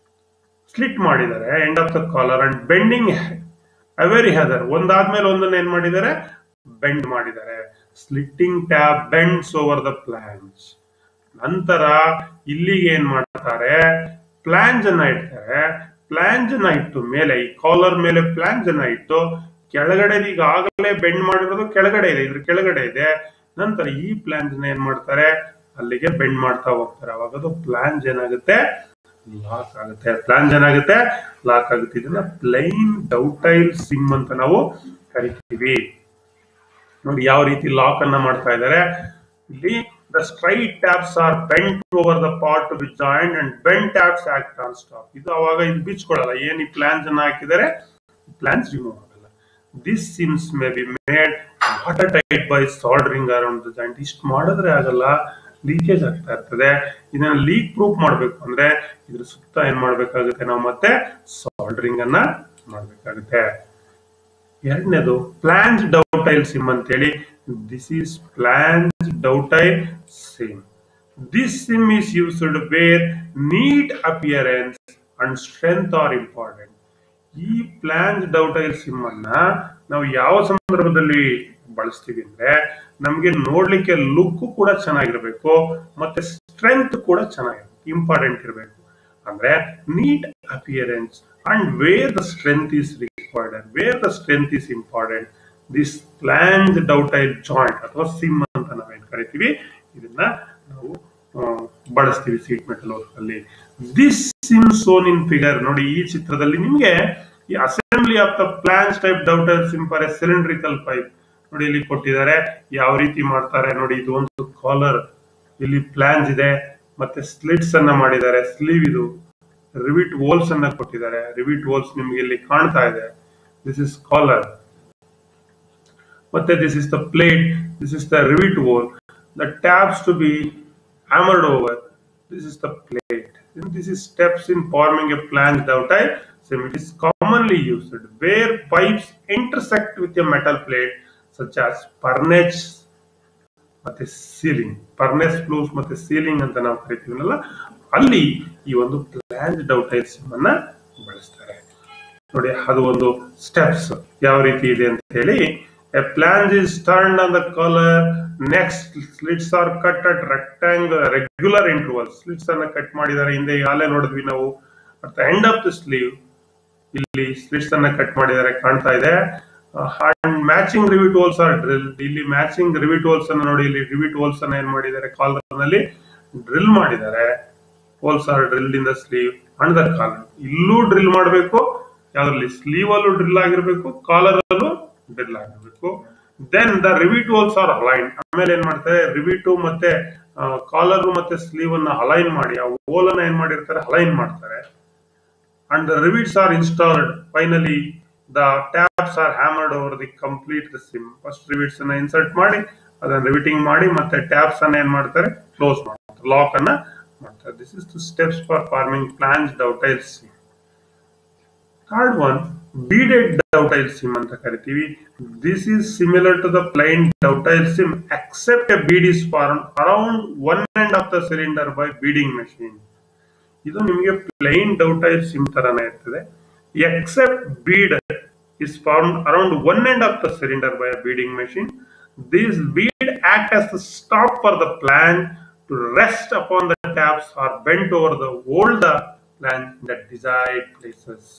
ಸ್ಲಿಟ್ ಮಾಡಿದ್ದಾರೆ end of the collar and bending every other ಒಂದಾದ್ಮೇಲೆ ಒಂದನ್ನ ಏನ್ ಮಾಡಿದ್ದಾರೆ ಬೆಂಡ್ ಮಾಡಿದ್ದಾರೆ slitting tab bends over the flanges ನಂತರ ಇಲ್ಲಿಗೆ ಏನ್ ಮಾಡ್ತಾರೆ ಪ್ಲಾನ್ಸ್ ಅನ್ನ ಇಡ್ತಾರೆ ಪ್ಲಾನ್ಸ್ ಅನ್ನ ಇಟ್ಟು ಮೇಲೆ ಈ ಕಾಲರ್ ಮೇಲೆ ಪ್ಲಾನ್ಸ್ ಅನ್ನ ಇಟ್ಟು ಕೆಳಗಡೆ ಈಗ ಆಗಲೇ ಬೆಂಡ್ ಮಾಡಿರೋದು ಕೆಳಗಡೆ ಇದೆ ಇದ್ರ ಕೆಳಗಡೆ ಇದೆ ನಂತರ ಈ ಪ್ಲಾನ್ಸ್ ನ ಏನ್ ಮಾಡ್ತಾರೆ ಅಲ್ಲಿಗೆ ಬೆಂಡ್ ಮಾಡ್ತಾ ಹೋಗ್ತಾರೆ ಅವಾಗ ಅದು ಪ್ಲಾನ್ಸ್ ಏನಾಗುತ್ತೆ ಲಾಕ್ ಆಗುತ್ತೆ ಪ್ಲಾನ್ಸ್ ಏನಾಗುತ್ತೆ ಲಾಕ್ ಆಗುತ್ತೆ ಇದನ್ನ ಪ್ಲೈನ್ ಡೌಟೈಲ್ ಸಿಮ್ ಅಂತ ನಾವು ಕರಿತೀವಿ ನೋಡಿ ಯಾವ ರೀತಿ ಲಾಕ್ ಅನ್ನ ಮಾಡ್ತಾ ಇದ್ದಾರೆ ಇಲ್ಲಿ the straight tabs are bent over the part to be joint and bent tabs act on stop ಇದು ಅವಾಗ ಇದು ಬಿಚ್ಕೊಳ್ಳಲ್ಲ ಏನ್ ಈ ಪ್ಲಾನ್ಸ್ ಅನ್ನ ಹಾಕಿದರೆ ಪ್ಲಾನ್ಸ್ ರಿಮೂವ್ ಆಗಲ್ಲ this seams may be made water tight by soldering around the joint ಇಷ್ಟು ಮಾಡಿದ್ರೆ ಆಗಲ್ಲ ಲೀಕೇಜ್ ಆಗ್ತಾ ಇರ್ತದೆ ಇದನ್ನ ಲೀಕ್ ಪ್ರೂಫ್ ಮಾಡಬೇಕು ಅಂದ್ರೆ ಇದ್ರ ಸುತ್ತ ಏನ್ ಮಾಡ್ಬೇಕಾಗುತ್ತೆ ನಾವು ಮತ್ತೆ ಸಾಲ್ಡರಿಂಗ್ ಅನ್ನ ಮಾಡ್ಬೇಕಾಗುತ್ತೆ ಎರಡನೇದು ಪ್ಲಾನ್ಸ್ ಡೌಟೈಲ್ ಸಿಮ್ ಅಂತೇಳಿ this is flanged dovetail seam this seam is used where neat appearance and strength are important ಈ ಪ್ಲಾನ್ಸ್ ಡೌಟೈಲ್ ಸಿಮ್ ಅನ್ನ ನಾವು ಯಾವ ಸಂದರ್ಭದಲ್ಲಿ ಬಳಸ್ತೀವಿ ಅಂದ್ರೆ ನಮ್ಗೆ ನೋಡ್ಲಿಕ್ಕೆ ಲುಕ್ ಕೂಡ ಚೆನ್ನಾಗಿರ್ಬೇಕು ಮತ್ತೆ ಸ್ಟ್ರೆಂತ್ ಕೂಡ ಚೆನ್ನಾಗಿರ್ಬೇಕು ಇಂಪಾರ್ಟೆಂಟ್ ಇರಬೇಕು ಅಂದ್ರೆ neat appearance and where the strength is required and where the strength is important this flanged dovetail joint ಅಥವಾ ಸಿಮ್ ಅಂತ ನಾವೇನ್ ಕರಿತೀವಿ ಇದನ್ನ ನಾವು ಬಳಸ್ತೀವಿ ಸೀಟ್ ಮೆಟಲ್ ಅಲ್ಲಿ this seam shown in figure ನೋಡಿ ಈ ಚಿತ್ರದಲ್ಲಿ ನಿಮಗೆ ಈ assembly of the flange type dovetail seam for a cylindrical pipe ನೋಡಿ ಇಲ್ಲಿ ಕೊಟ್ಟಿದ್ದಾರೆ ಯಾವ ರೀತಿ ಮಾಡ್ತಾರೆ ನೋಡಿ ಇದು ಒಂದು ಕಾಲರ್ ಇಲ್ಲಿ ಪ್ಲಾನ್ಸ್ ಇದೆ ಮತ್ತೆ ಸ್ಲಿಟ್ಸ್ ಅನ್ನ ಮಾಡಿದ್ದಾರೆ ಸ್ಲೀವ್ ಇದು ರಿವಿಟ್ ಹೋಲ್ಸ್ ಅನ್ನ ಕೊಟ್ಟಿದ್ದಾರೆ ರಿವಿಟ್ ಹೋಲ್ಸ್ ನಿಮ್ಗೆ ಇಲ್ಲಿ ಕಾಣ್ತಾ ಇದೆ ದಿಸ್ ಇಸ್ ಕಾಲರ್ ಮತ್ತೆ this is the plate this is the rivet hole the tabs to be hammered over. This is the plate. And this is steps in forming a flange dowtile sim it is commonly used where pipes intersect with a metal plate such as furnace ಮತ್ತೆ ಸೀಲಿಂಗ್ ಫರ್ನೆಸ್ ಫ್ಲೂಸ್ ಮತ್ತೆ ಸೀಲಿಂಗ್ ಅಂತ ನಾವು ಕರಿತೀವಲ್ಲ ಅಲ್ಲಿ ಈ ಒಂದು ಪ್ಲಾನ್ಡ್ ಡೌಟೈಲ್ ಸಿಮ್ ಅನ್ನ ಬಳಸ್ತಾರೆ ನೋಡಿ ಅದು ಒಂದು ಸ್ಟೆಪ್ಸ್ ಯಾವ ರೀತಿ ಇದೆ ಅಂತ ಹೇಳಿ a flange is turn on the collar next slits are cut at rectangle regular interval slits ಅನ್ನ ಕಟ್ ಮಾಡಿದ್ದಾರೆ ಹಿಂದೆ ಈಗಾಗಲೇ ನೋಡಿದ್ವಿ ನಾವು at the end of the sleeve ಇಲ್ಲಿ ಸ್ಲಿಟ್ಸ್ ಅನ್ನ ಕಟ್ ಮಾಡಿದ್ದಾರೆ ಕಾಣ್ತಾ ಇದೆ matching rivet holes are drill ಇಲ್ಲಿ ಮ್ಯಾಚಿಂಗ್ ರಿವಿಟ್ ಹೋಲ್ಸ್ ಅನ್ನ ನೋಡಿ ಇಲ್ಲಿ ರಿವಿಟ್ ಹೋಲ್ಸ್ ಅನ್ನ ಏನ್ ಮಾಡಿದ್ದಾರೆ ಕಾಲರ್ ನಲ್ಲಿ ಡ್ರಿಲ್ ಮಾಡಿದ್ದಾರೆ holes are drill in the sleeve and the collar ಇಲ್ಲೂ ಡ್ರಿಲ್ ಮಾಡಬೇಕು ಯಾವ್ದ್ರಲ್ಲಿ ಸ್ಲೀವ್ ಅಲ್ಲೂ ಡ್ರಿಲ್ ಆಗಿರ್ಬೇಕು ಕಾಲರ್ ಅಲ್ಲೂ ಡ್ರಿಲ್ ಆಗಿರ್ಬೇಕು then the rivet holes are align ಆಮೇಲೆ ಏನ್ ಮಾಡ್ತಾರೆ ರಿವಿಟು ಮತ್ತೆ ಕಾಲರ್ ಮತ್ತೆ ಸ್ಲೀವ್ ಅನ್ನ ಅಲೈನ್ ಮಾಡಿ ಆ ಹೋಲ್ ಅನ್ನ ಏನ್ ಮಾಡಿರ್ತಾರೆ ಅಲೈನ್ ಮಾಡ್ತಾರೆ and the rivets are installed. Finally, the tabs are hammered over the complete the sim. First rivets ಅನ್ನ ಇನ್ಸರ್ಟ್ ಮಾಡಿ ಅದನ್ನ ರಿವಿಟಿಂಗ್ ಮಾಡಿ ಮತ್ತೆ ಟ್ಯಾಬ್ಸ್ ಅನ್ನ ಏನ್ ಮಾಡ್ತಾರೆ ಕ್ಲೋಸ್ ಮಾಡ್ತಾರೆ ಲಾಕ್ ಅನ್ನ ಮಾಡ್ತಾರೆ this is the steps for forming flanged dovetail seam third one beaded dovetail seam ಅಂತ ಕರಿತೀವಿ this is similar to the plain dovetail seam except a bead is form around one end of the cylinder by beading machine ಇದು ನಿಮಗೆ ಪ್ಲೈನ್ ಡೌಟೈಲ್ ಸಿಮ್ ತರನೇ ಇರ್ತದೆ except bead is form around one end of the cylinder by beading machine this bead act as the stop for the plan to rest upon the tabs are bent over the old the flange in the decide places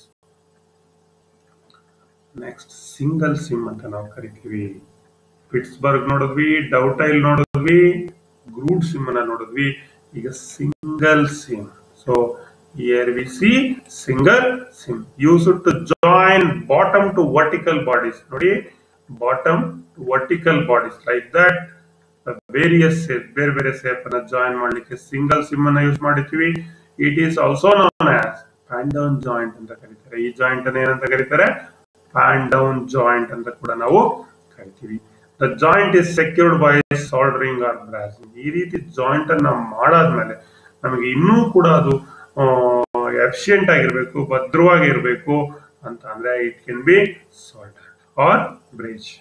next single seam ಅಂತ ನಾವು ಕರಿತೀವಿ ಪಿಟ್ಸ್ಬರ್ಗ್ ನೋಡಿದ್ವಿ ಡೌಟೈಲ್ ನೋಡಿದ್ವಿ ಗ್ರೂಡ್ ಸಿಮ್ ಅನ್ನ ನೋಡಿದ್ವಿ ಈಗ single seam so here we see single sim used to join bottom to vertical bodies ನೋಡಿ bottom to vertical bodies like that various shape ಬೇರೆ ಬೇರೆ ಸೇಪ್ ಅನ್ನ ಜಾಯಿನ್ ಮಾಡ್ಲಿಕ್ಕೆ ಸಿಂಗಲ್ ಸಿಮ್ ಅನ್ನ ಯೂಸ್ ಮಾಡಿರ್ತೀವಿ it is also known as pan down joint ಅಂತ ಕರೀತಾರೆ ಈ ಜಾಯಿಂಟ್ ಅನ್ನ ಏನಂತ ಕರೀತಾರೆ ಪ್ಯಾನ್ ಡೌನ್ ಜಾಯಿಂಟ್ ಅಂತ ಕೂಡ ನಾವು ಕರಿತೀವಿ the joint is secured by soldering or brazing ಈ ರೀತಿ ಜಾಯಿಂಟ್ ಅನ್ನ ಮಾಡಾದ್ಮೇಲೆ ನಮಗೆ ಇನ್ನೂ ಕೂಡ ಅದು ಎಫಿಷಿಯಂಟ್ ಆಗಿರ್ಬೇಕು ಭದ್ರವಾಗಿರ್ಬೇಕು ಅಂತ ಅಂದ್ರೆ it can be soldered or braze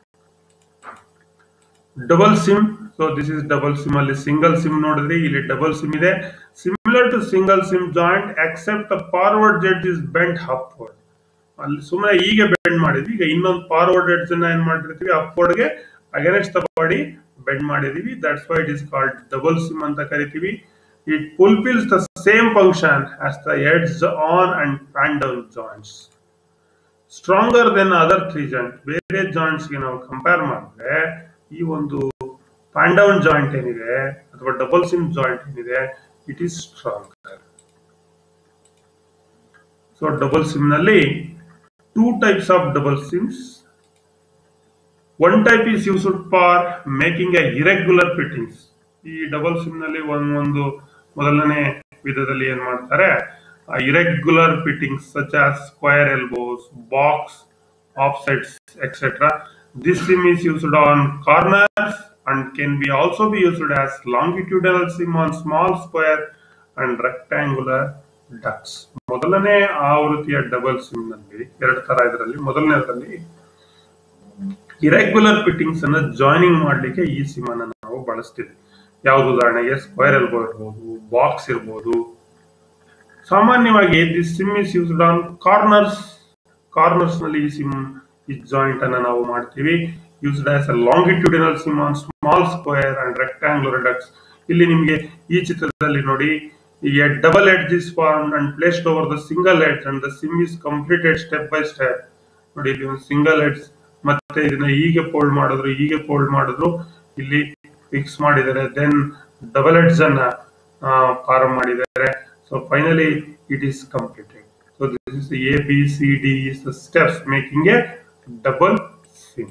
double seam so this is double seam ಅಲ್ಲಿ ಸಿಂಗಲ್ ಸಿಮ್ ನೋಡಿದ್ರಿ ಇಲ್ಲಿ ಡಬಲ್ ಸಿಮ್ ಇದೆ similar to single seam joint except the forward ಜೆಡ್ ಇಸ್ ಬೆಂಟ್ ಅಪ್ವರ್ಡ್ ಅಲ್ಲಿ ಸುಮ್ಮನೆ ಈಗ ಬೆಂಡ್ ಮಾಡಿದ್ವಿ ಈಗ ಇನ್ನೊಂದು ಫಾರ್ವರ್ಡ್ ಎಡ್ಜ್ ಅನ್ನ ಏನ್ ಮಾಡಿರ್ತೀವಿ ಅಪ್ವರ್ಡ್ ಗೆ ಅಗೇನೆಸ್ಟ್ ದ ಬಾಡಿ ಬೆಂಡ್ ಮಾಡಿದೀವಿ that's why it is called double seam ಅಂತ ಕರಿತೀವಿ it fulfills the same function as the edge on and pan down joints stronger than other three joint ಬೇರೆ ಜಾಯಿಂಟ್ಸ್ ಗೆ ನಾವು ಕಂಪೇರ್ ಮಾಡಿದ್ರೆ ಈ ಒಂದು ಪ್ಯಾನ್ ಡೌನ್ ಜಾಯಿಂಟ್ ಏನಿದೆ ಅಥವಾ ಡಬಲ್ ಸಿಮ್ ಜಾಯಿಂಟ್ ಏನಿದೆ it is stronger so double seam ನಲ್ಲಿ two types of double seams one type is used for making a irregular fittings ಈ ಡಬಲ್ ಸಿಮ್ ನಲ್ಲಿ ಒಂದು ಮೊದಲನೇ ವಿಧದಲ್ಲಿ ಏನ್ ಮಾಡ್ತಾರೆ irregular fittings such as square elbows box offsets etcetera this seam is used on corners and can be also be used as longitudinal seam on small square and rectangular ducts ಮೊದಲನೇ ಆವೃತ್ತಿಯ ಡಬಲ್ ಸಿಮ್ ನಲ್ಲಿ ಎರಡು ತರ ಇದರಲ್ಲಿ ಮೊದಲನೇದರಲ್ಲಿ ಇರೆಗ್ಯುಲರ್ ಫಿಟ್ಟಿಂಗ್ಸ್ ಅನ್ನ ಜಾಯಿನಿಂಗ್ ಮಾಡ್ಲಿಕ್ಕೆ ಈ ಸಿಮ್ ಅನ್ನ ನಾವು ಬಳಸ್ತೀವಿ ಯಾವುದು ಉದಾಹರಣೆಗೆ ಸ್ಕ್ವೇರ್ ಎಲ್ಬೋ ಇರ್ಬೋದು ಬಾಕ್ಸ್ ಇರ್ಬೋದು ಸಾಮಾನ್ಯವಾಗಿ this seam is used on corners corners ನಲ್ಲಿ ಈ ಸಿಮ್ ಈ ಜಾಯಿಂಟ್ ಅನ್ನ ನಾವು ಮಾಡ್ತೀವಿ used as a longitudinal seam on small square and rectangular ducts ಇಲ್ಲಿ ನಿಮಗೆ ಈ ಚಿತ್ರದಲ್ಲಿ ನೋಡಿ a double edge is form and placed over the single edge and the seam is completed step by step ನೋಡಿ ಇಲ್ಲಿ ಒಂದು ಸಿಂಗಲ್ ಎಡ್ಜ್ ಮತ್ತೆ ಇದನ್ನ ಹೀಗೆ ಫೋಲ್ಡ್ ಮಾಡಿದ್ರು ಹೀಗೆ ಫೋಲ್ಡ್ ಮಾಡಿದ್ರು ಇಲ್ಲಿ ಫಿಕ್ಸ್ ಮಾಡಿದ್ದಾರೆ ದೆನ್ ಡಬಲ್ ಎಡ್ಜ್ ಅನ್ನ ಫಾರ್ಮ್ ಮಾಡಿದ್ದಾರೆ so finally it is completed so this is A B C D is the steps making a double seam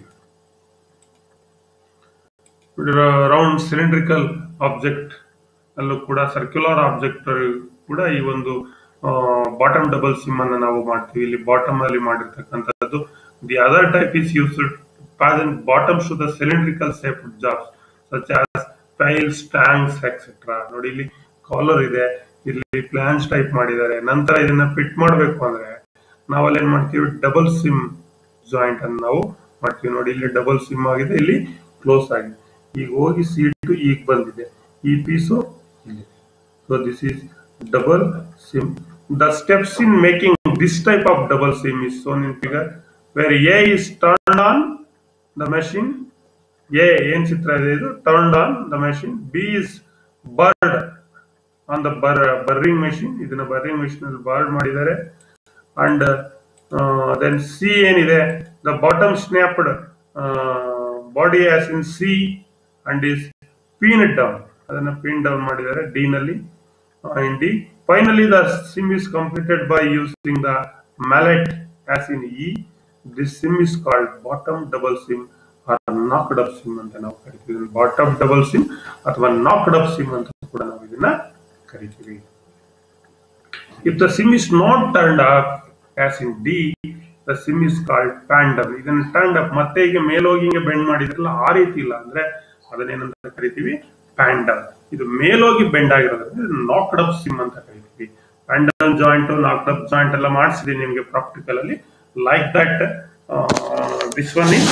round cylindrical object ಅಲ್ಲೂ ಕೂಡ ಸರ್ಕ್ಯುಲರ್ ಆಬ್ಜೆಕ್ಟ್ ಕೂಡ ಈ ಒಂದು ಬಾಟಮ್ ಡಬಲ್ ಸಿಮ್ ಅನ್ನ ನಾವು ಮಾಡ್ತೀವಿ ಇಲ್ಲಿ ಬಾಟಮ್ ಅಲ್ಲಿ ಮಾಡಿರ್ತಕ್ಕಂಥದ್ದು the other type is used present bottoms to the cylindrical shaped jobs such as pails, tanks, etc. ನೋಡಿ ಇಲ್ಲಿ ಕಾಲರ್ ಇದೆ ಇಲ್ಲಿ ಪ್ಲಾನ್ಸ್ ಟೈಪ್ ಮಾಡಿದ್ದಾರೆ ನಂತರ ಇದನ್ನ ಫಿಟ್ ಮಾಡಬೇಕು ಅಂದ್ರೆ ನಾವಲ್ಲಿ ಏನ್ ಮಾಡ್ತೀವಿ ಡಬಲ್ ಸಿಮ್ ಜಾಯಿಂಟ್ ಅನ್ನು ನಾವು ಮಾಡ್ತೀವಿ ನೋಡಿ ಇಲ್ಲಿ ಡಬಲ್ ಸಿಮ್ ಆಗಿದೆ ಇಲ್ಲಿ ಕ್ಲೋಸ್ ಆಗಿದೆ ಈಗ ಹೋಗಿ ಸೀಟು ಈಗ ಬಂದಿದೆ ಈ ಪೀಸು ಇಲ್ಲಿ So this is double SIM. The steps in making this type of double SIM is shown in figure where A is turned on the machine. A ಏನ್ ಚಿತ್ರ ಇದೆ ಇದು turned on the machine. B is bird on the bur burring machine. ಇದನ್ನ burring machine ಅಲ್ಲಿ ಬರ್ಡ್ ಮಾಡಿದ್ದಾರೆ ಅಂಡ್ ದೆನ್ ಸಿ ಏನಿದೆ the bottom snapped body as in C and is peen down ಅದನ್ನ ಪೀನ್ ಡೌನ್ ಮಾಡಿದ್ದಾರೆ ಡಿ ನಲ್ಲಿ in D. Finally, the sim is completed by using the mallet as in E. This sim is called bottom double sim or knocked up sim ಅಂತ ನಾವು ಕರಿತೀವಿ ಬಾಟಮ್ ಡಬಲ್ ಸಿಮ್ ಅಥವಾ ನಾಕ್ಡ್ ಅಪ್ ಸಿಮ್ ಅಂತ ಕೂಡ ನಾವು ಇದನ್ನ ಕರಿತೀವಿ if the seam is not turned up as in D the seam is called panned up ಇದನ್ನ ಟರ್ನ್ಡ್ ಅಪ್ ಮತ್ತೆ ಈಗ ಮೇಲೋಗಿ ಹಿಂಗೆ ಬೆಂಡ್ ಮಾಡಿದ್ರಲ್ಲ ಆ ರೀತಿ ಇಲ್ಲ ಅಂದ್ರೆ ಅದನ್ನೇನಂತ ಕರಿತೀವಿ ಪ್ಯಾಂಡ್ ಅಪ್ ಇದು ಮೇಲೋಗಿ ಬೆಂಡ್ ಆಗಿರೋದ್ರಿಂದ ನಾಕ್ಡ್ ಅಪ್ ಸಿಮ್ ಅಂತ ಕರಿತೀವಿ panned down joint knocked up joint ಎಲ್ಲ ಮಾಡಿಸಿದೀನಿ ನಿಮಗೆ ಪ್ರಾಕ್ಟಿಕಲ್ ಅಲ್ಲಿ like that this one is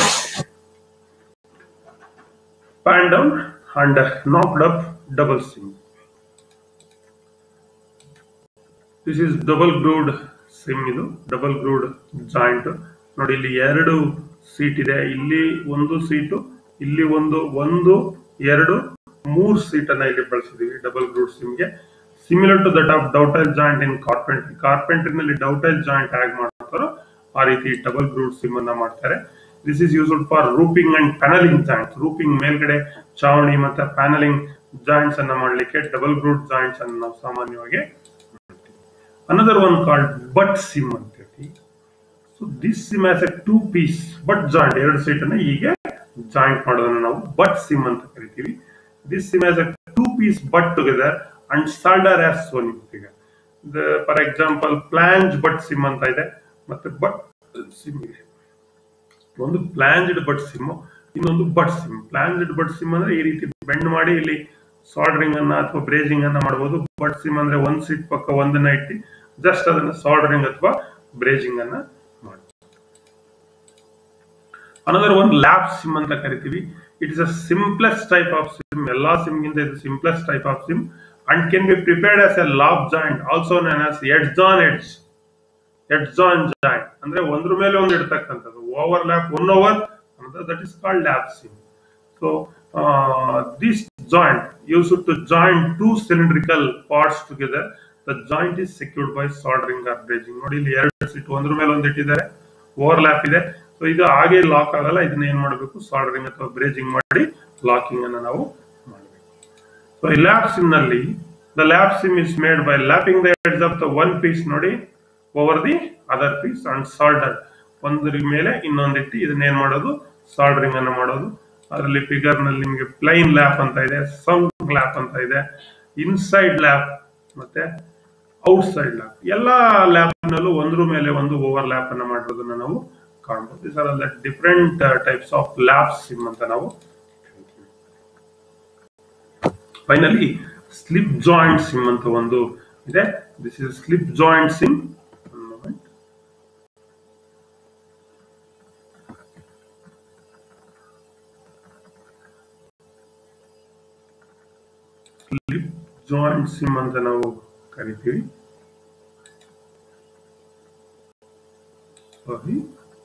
pan down and knocked up double seam this is double grooved seam ಇದು ಡಬಲ್ ಗ್ರೂಡ್ ಜಾಯಿಂಟ್ ನೋಡಿ ಇಲ್ಲಿ ಎರಡು ಸೀಟ್ ಇದೆ ಇಲ್ಲಿ ಒಂದು ಸೀಟು ಇಲ್ಲಿ ಒಂದು ಒಂದು ಎರಡು ಮೂರು ಸೀಟ್ ಅನ್ನ ಇಲ್ಲಿ ಬಳಸಿದೀವಿ ಡಬಲ್ ಗ್ರೂಡ್ ಸಿಮ್ಗೆ similar to that of dovetail joint in carpentry carpentry ನಲ್ಲಿ ಡೌಟೈಲ್ ಜಾಯಿಂಟ್ ಹೇಗೆ ಮಾಡ್ತಾರೋ ಆ ರೀತಿ ಡಬಲ್ ಗ್ರೂಡ್ ಸಿಮ್ ಅನ್ನ ಮಾಡ್ತಾರೆ this is used for roofing and panelling joints roofing ಮೇಲ್ಗಡೆ ಚಾವಣಿ ಮತ್ತೆ ಪ್ಯಾನಲಿಂಗ್ ಜಾಯಿಂಟ್ಸ್ ಅನ್ನ ಮಾಡಲಿಕ್ಕೆ ಡಬಲ್ ಗ್ರೂಡ್ ಜಾಯಿಂಟ್ಸ್ ಅನ್ನು ನಾವು ಸಾಮಾನ್ಯವಾಗಿ another one called butt sim ಅಂತ ಹೇಳಿ so this seam as a two piece butt joint ಎರಡು ಸೀಟ್ ಅನ್ನ ಹೀಗೆ ಜಾಯಿಂಟ್ ಮಾಡೋದನ್ನ ನಾವು ಬಟ್ ಸಿಮ್ ಅಂತ ಕರಿತೀವಿ this seam as a two piece butt together and solder as shown figure for example flange butt seam ಅಂತ ಇದೆ ಮತ್ತೆ ಬಟ್ ಸಿಮ್ ಇದೆ ಒಂದು ಪ್ಲಾಂಜ್ಡ್ ಬಟ್ ಸಿಮ್ ಇನ್ನೊಂದು butt seam flanged butt seam ಅಂದ್ರೆ ಈ ರೀತಿ ಬೆಂಡ್ ಮಾಡಿ ಇಲ್ಲಿ ಸಾಲ್ಡರಿಂಗ್ ಅನ್ನ ಅಥವಾ ಬ್ರೇಜಿಂಗ್ ಅನ್ನ ಮಾಡಬಹುದು ಬಟ್ ಸಿಮ್ ಅಂದ್ರೆ ಒಂದ್ ಸೀಟ್ ಪಕ್ಕ ಒಂದನ್ನ ಇಟ್ಟು ಜಸ್ಟ್ ಅದನ್ನ ಸಾಲ್ಡರಿಂಗ್ ಅಥವಾ ಬ್ರೇಜಿಂಗ್ ಅನ್ನ ಮಾಡಿ ಅನದರ್ ಒನ್ ಲ್ಯಾಬ್ ಸಿಮ್ ಅಂತ ಕರಿತೀವಿ it is a simplest type of seam ಎಲ್ಲಾ ಸಿಮ್ ಗಿಂತ ಇದು simplest type of seam and can be prepared as a lap joint also known as edge on edge edge on joint ಅಂದ್ರೆ ಒಂದ್ರ ಮೇಲೆ ಒಂದು ಇಡ್ತಕ್ಕಂಥದ್ದು overlap one over that is called lap seam so this joint use to joint two cylindrical parts together the joint is secured by soldering or brazing ನೋಡಿ ಇಲ್ಲಿ ಎರಡು ಸೀಟ್ ಒಂದ್ರ ಮೇಲೆ ಒಂದು ಇಟ್ಟಿದ್ದಾರೆ ಓವರ್ ಲ್ಯಾಪ್ ಇದೆ ಸೊ ಇದು ಹಾಗೆ ಲಾಕ್ ಆಗಲ್ಲ ಇದನ್ನ ಏನ್ ಮಾಡಬೇಕು ಸಾಲ್ಡರಿಂಗ್ ಅಥವಾ ಬ್ರೇಜಿಂಗ್ ಮಾಡಿ ಲಾಕಿಂಗ್ ಅನ್ನ ನಾವು ಮಾಡಬೇಕು ಸೊ ಈ ಲ್ಯಾಪ್ ಸಿಮ್ ನಲ್ಲಿ the lap seam is made by lapping the edges of the one piece ನೋಡಿ over the other piece and solder ಒಂದ್ರ ಮೇಲೆ ಇನ್ನೊಂದಿಟ್ಟು ಇದನ್ನ ಏನ್ ಮಾಡೋದು ಸಾಲ್ಡರಿಂಗ್ ಅನ್ನ ಮಾಡೋದು ಅದರಲ್ಲಿ ಫಿಗರ್ ನಲ್ಲಿ ನಿಮಗೆ ಪ್ಲೈನ್ ಲ್ಯಾಪ್ ಅಂತ ಇದೆ ಸಂಕ್ ಲ್ಯಾಪ್ ಅಂತ ಇದೆ ಇನ್ಸೈಡ್ ಲ್ಯಾಪ್ ಮತ್ತೆ ಔಟ್ಸೈಡ್ ಲ್ಯಾಪ್ ಎಲ್ಲಾ ಲ್ಯಾಪ್ ನಲ್ಲೂ ಒಂದ್ರ ಮೇಲೆ ಒಂದು ಓವರ್ ಲ್ಯಾಪ್ ಅನ್ನ ಮಾಡಿರೋದನ್ನ ನಾವು ಕಾಣಬಹುದು this are the different types of lap seam ಅಂತ ನಾವು ಫೈನಲಿ ಸ್ಲಿಪ್ ಜಾಯಿಂಟ್ ಸಿಮ್ ಅಂತ ಒಂದು ಇದೆ this is slip joint seam slip joint seam ಅಂತ ನಾವು ಕರಿತೀವಿ ಸಾರಿ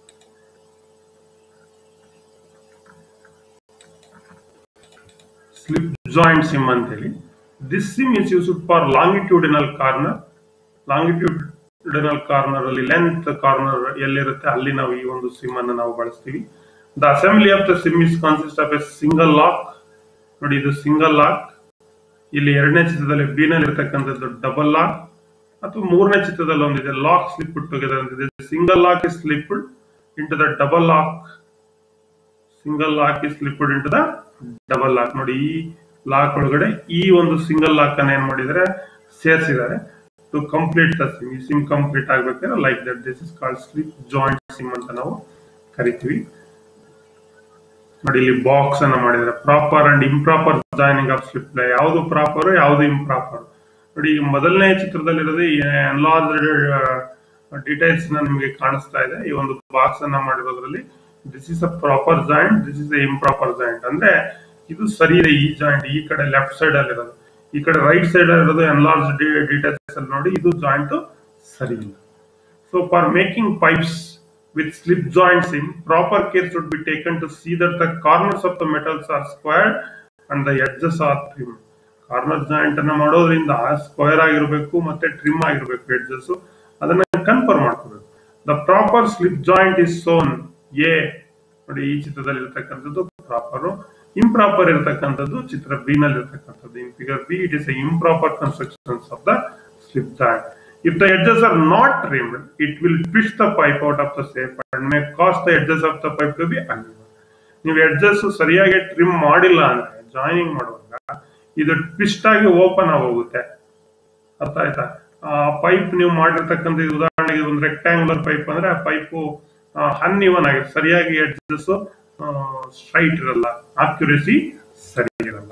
ಸ್ಲಿಪ್ ಜಾಯಿಂಟ್ ಸಿಮ್ ಅಂತ ಹೇಳಿ this seam is used for longitudinal corner longitudinal corner ಅಲ್ಲಿ ಲೆಂತ್ ಕಾರ್ನರ್ ಎಲ್ಲಿರುತ್ತೆ ಅಲ್ಲಿ ನಾವು ಈ ಒಂದು ಸಿಮ್ ಅನ್ನು ನಾವು ಬಳಸ್ತೀವಿ the assembly of the seam is consist of a single lock ನೋಡಿ ಇದು ಸಿಂಗಲ್ ಲಾಕ್ ಇಲ್ಲಿ ಎರಡನೇ ಚಿತ್ರದಲ್ಲಿ ಬಿ ನಲ್ಲಿ ಇರತಕ್ಕಂಥದ್ದು ಡಬಲ್ ಲಾಕ್ ಅಥವಾ ಮೂರನೇ ಚಿತ್ರದಲ್ಲಿ ಒಂದಿದೆ ಲಾಕ್ ಸ್ಲಿಪ್ ಟುಗೆದರ್ ಅಂತಿದೆ single lock is slipped into the double lock single lock is slipped into the double lock ನೋಡಿ ಈ ಲಾಕ್ ಒಳಗಡೆ ಈ ಒಂದು ಸಿಂಗಲ್ ಲಾಕ್ ಅನ್ನ ಏನ್ ಮಾಡಿದರೆ ಸೇರಿಸಿದ್ದಾರೆ ಟು ಕಂಪ್ಲೀಟ್ ದ ಸಿಮ್ ಈ ಸಿಮ್ ಕಂಪ್ಲೀಟ್ ಆಗ್ಬೇಕಾದ್ರೆ like that this is called slip joint seam ಅಂತ ನಾವು ಕರಿತೀವಿ ನೋಡಿ ಇಲ್ಲಿ ಬಾಕ್ಸ್ ಅನ್ನ ಮಾಡಿದ್ದಾರೆ proper and improper joining of slip ಯಾವುದು ಪ್ರಾಪರ್ ಯಾವುದು ಇಂಪ್ರಾಪರ್ ನೋಡಿ ಈಗ ಮೊದಲನೇ ಚಿತ್ರದಲ್ಲಿರೋದು ಎನ್ಲಾರ್ಜ್ ಡೀಟೇಲ್ಸ್ ನಿಮಗೆ ಕಾಣಿಸ್ತಾ ಇದೆ ಈ ಒಂದು ಬಾಕ್ಸ್ ಅನ್ನ ಮಾಡಿರೋದ್ರಲ್ಲಿ this is a proper joint this is improper joint ಅಂದ್ರೆ ಇದು ಸರಿ ಇದೆ ಈ ಜಾಯಿಂಟ್ ಈ ಕಡೆ ಲೆಫ್ಟ್ ಸೈಡ್ ಅಲ್ಲಿ ಇರೋದು ಈ ಕಡೆ ರೈಟ್ ಸೈಡ್ ಇರೋದು ಎನ್ಲಾರ್ಜ್ ಡೀಟೇಲ್ಸ್ ಅಲ್ಲಿ ನೋಡಿ ಇದು ಜಾಯಿಂಟ್ ಸರಿ ಇಲ್ಲ so for making pipes with slip joints in, proper care should be taken to see that the corners of the metals are squared and the edges are trim. Corner joint ಅನ್ನ ಮಾಡೋದ್ರಿಂದ ಸ್ಕ್ವೇರ್ ಆಗಿರಬೇಕು ಮತ್ತೆ ಟ್ರಿಮ್ ಆಗಿರಬೇಕು ಎಡ್ಜಸ್ ಅದನ್ನ ಕನ್ಫರ್ಮ್ ಮಾಡ್ಕೋಬೇಕು the proper slip joint is shown A ನೋಡಿ ಈ ಚಿತ್ರದಲ್ಲಿ ಇರತಕ್ಕಂಥದ್ದು ಪ್ರಾಪರ್ ಇಂಪ್ರಾಪರ್ ಇರತಕ್ಕಂಥದ್ದು ಚಿತ್ರ ಬಿ ನಲ್ಲಿ ಇರತಕ್ಕಂಥದ್ದು in figure B it is a improper constructions of the slip joint If the edges are not trimmed, it will twist the pipe out of the shape and may cause the edges of the pipe to be uneven. ನೀವು ಎಡ್ಜಸ್ ಸರಿಯಾಗಿ ಟ್ರಿಮ್ ಮಾಡಿಲ್ಲ ಅಂದ್ರೆ ಜಾಯಿನಿಂಗ್ ಮಾಡುವಾಗ ಇದು ಟ್ವಿಸ್ಟ್ ಆಗಿ ಓಪನ್ ಆಗೋಗುತ್ತೆ ಅರ್ಥ ಆಯ್ತಾ ಆ ಪೈಪ್ ನೀವು ಮಾಡಿರ್ತಕ್ಕಂಥ ಇದು ಉದಾಹರಣೆಗೆ ಒಂದು ರೆಕ್ಟ್ಯಾಂಗುಲರ್ ಪೈಪ್ ಅಂದ್ರೆ ಆ ಪೈಪು ಅನ್ಇವನ್ ಆಗಿದೆ ಸರಿಯಾಗಿ ಎಡ್ಜಸ್ ಸ್ಟ್ರೈಟ್ ಇರಲ್ಲ ಆಕ್ಯುರೇಸಿ ಸರಿ ಇರಲ್ಲ